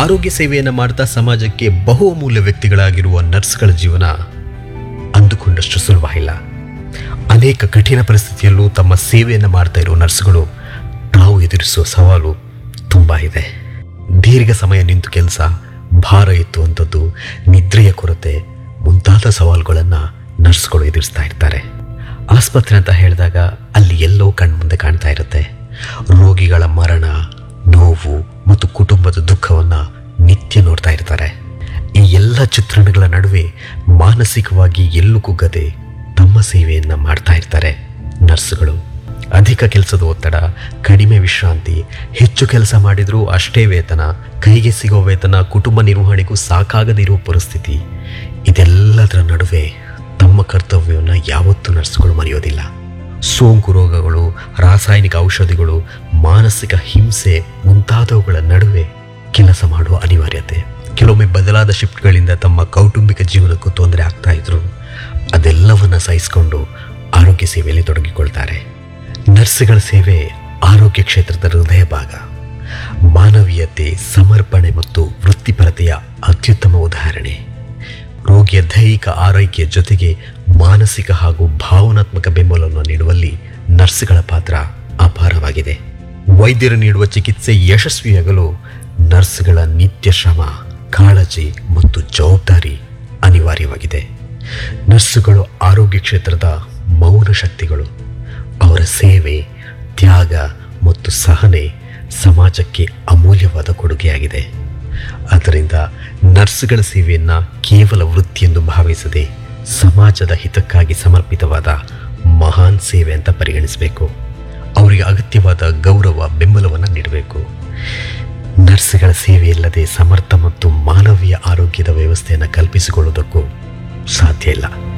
ಆರೋಗ್ಯ ಸೇವೆಯನ್ನು ಮಾಡ್ತಾ ಸಮಾಜಕ್ಕೆ ಬಹು ಅಮೂಲ್ಯ ವ್ಯಕ್ತಿಗಳಾಗಿರುವ ನರ್ಸ್ಗಳ ಜೀವನ ಅಂದುಕೊಂಡಷ್ಟು ಸುಲಭ ಇಲ್ಲ ಅನೇಕ ಕಠಿಣ ಪರಿಸ್ಥಿತಿಯಲ್ಲೂ ತಮ್ಮ ಸೇವೆಯನ್ನು ಮಾಡ್ತಾ ಇರೋ ನರ್ಸ್ಗಳು ತಾವು ಎದುರಿಸುವ ಸವಾಲು ತುಂಬ ಇದೆ ದೀರ್ಘ ಸಮಯ ನಿಂತು ಕೆಲಸ ಭಾರ ಎತ್ತುವಂಥದ್ದು ನಿದ್ರೆಯ ಕೊರತೆ ಮುಂತಾದ ಸವಾಲುಗಳನ್ನು ನರ್ಸ್ಗಳು ಎದುರಿಸ್ತಾ ಇರ್ತಾರೆ ಆಸ್ಪತ್ರೆ ಅಂತ ಹೇಳಿದಾಗ ಅಲ್ಲಿ ಎಲ್ಲೋ ಕಣ್ಮುಂದೆ ಕಾಣ್ತಾ ಇರುತ್ತೆ ರೋಗಿಗಳ ಮರಣ ನೋವು ಮತ್ತು ಕುಟುಂಬದ ದುಃಖವನ್ನು ನಿತ್ಯ ನೋಡ್ತಾ ಇರ್ತಾರೆ ಈ ಎಲ್ಲ ಚಿತ್ರಣಗಳ ನಡುವೆ ಮಾನಸಿಕವಾಗಿ ಎಲ್ಲೂ ಕುಗ್ಗದೆ ತಮ್ಮ ಸೇವೆಯನ್ನು ಮಾಡ್ತಾ ಇರ್ತಾರೆ ನರ್ಸ್ಗಳು ಅಧಿಕ ಕೆಲಸದ ಒತ್ತಡ ಕಡಿಮೆ ವಿಶ್ರಾಂತಿ ಹೆಚ್ಚು ಕೆಲಸ ಮಾಡಿದರೂ ಅಷ್ಟೇ ವೇತನ ಕೈಗೆ ಸಿಗೋ ವೇತನ ಕುಟುಂಬ ನಿರ್ವಹಣೆಗೂ ಸಾಕಾಗದಿರುವ ಪರಿಸ್ಥಿತಿ ಇದೆಲ್ಲದರ ನಡುವೆ ತಮ್ಮ ಕರ್ತವ್ಯವನ್ನು ಯಾವತ್ತೂ ನರ್ಸ್ಗಳು ಮರೆಯೋದಿಲ್ಲ ಸೋಂಕು ರೋಗಗಳು ರಾಸಾಯನಿಕ ಔಷಧಿಗಳು ಮಾನಸಿಕ ಹಿಂಸೆ ಮುಂತಾದವುಗಳ ನಡುವೆ ಕೆಲಸ ಮಾಡುವ ಅನಿವಾರ್ಯತೆ ಕೆಲವೊಮ್ಮೆ ಬದಲಾದ ಶಿಫ್ಟ್ಗಳಿಂದ ತಮ್ಮ ಕೌಟುಂಬಿಕ ಜೀವನಕ್ಕೂ ತೊಂದರೆ ಆಗ್ತಾ ಇದ್ರು ಅದೆಲ್ಲವನ್ನ ಸಹಿಸಿಕೊಂಡು ಆರೋಗ್ಯ ಸೇವೆಯಲ್ಲಿ ತೊಡಗಿಕೊಳ್ತಾರೆ ನರ್ಸ್ಗಳ ಸೇವೆ ಆರೋಗ್ಯ ಕ್ಷೇತ್ರದ ಹೃದಯ ಭಾಗ ಮಾನವೀಯತೆ ಸಮರ್ಪಣೆ ಮತ್ತು ವೃತ್ತಿಪರತೆಯ ಅತ್ಯುತ್ತಮ ಉದಾಹರಣೆ ರೋಗಿಯ ದೈಹಿಕ ಆರೈಕೆಯ ಜೊತೆಗೆ ಮಾನಸಿಕ ಹಾಗೂ ಭಾವನಾತ್ಮಕ ಬೆಂಬಲವನ್ನು ನೀಡುವಲ್ಲಿ ನರ್ಸ್ಗಳ ಪಾತ್ರ ಅಪಾರವಾಗಿದೆ ವೈದ್ಯರು ನೀಡುವ ಚಿಕಿತ್ಸೆ ಯಶಸ್ವಿಯಾಗಲು ನರ್ಸ್ಗಳ ನಿತ್ಯ ಶ್ರಮ ಕಾಳಜಿ ಮತ್ತು ಜವಾಬ್ದಾರಿ ಅನಿವಾರ್ಯವಾಗಿದೆ ನರ್ಸುಗಳು ಆರೋಗ್ಯ ಕ್ಷೇತ್ರದ ಮೌನ ಶಕ್ತಿಗಳು ಅವರ ಸೇವೆ ತ್ಯಾಗ ಮತ್ತು ಸಹನೆ ಸಮಾಜಕ್ಕೆ ಅಮೂಲ್ಯವಾದ ಕೊಡುಗೆಯಾಗಿದೆ ಆದ್ದರಿಂದ ನರ್ಸ್ಗಳ ಸೇವೆಯನ್ನು ಕೇವಲ ವೃತ್ತಿಯೆಂದು ಭಾವಿಸದೆ ಸಮಾಜದ ಹಿತಕ್ಕಾಗಿ ಸಮರ್ಪಿತವಾದ ಮಹಾನ್ ಸೇವೆ ಅಂತ ಪರಿಗಣಿಸಬೇಕು ಅವರಿಗೆ ಅಗತ್ಯವಾದ ಗೌರವ ಬೆಂಬಲವನ್ನು ನೀಡಬೇಕು ನರ್ಸ್ಗಳ ಸೇವೆ ಇಲ್ಲದೆ ಸಮರ್ಥ ಮತ್ತು ಮಾನವೀಯ ಆರೋಗ್ಯದ ವ್ಯವಸ್ಥೆಯನ್ನು ಕಲ್ಪಿಸಿಕೊಳ್ಳುವುದಕ್ಕೂ ಸಾಧ್ಯ ಇಲ್ಲ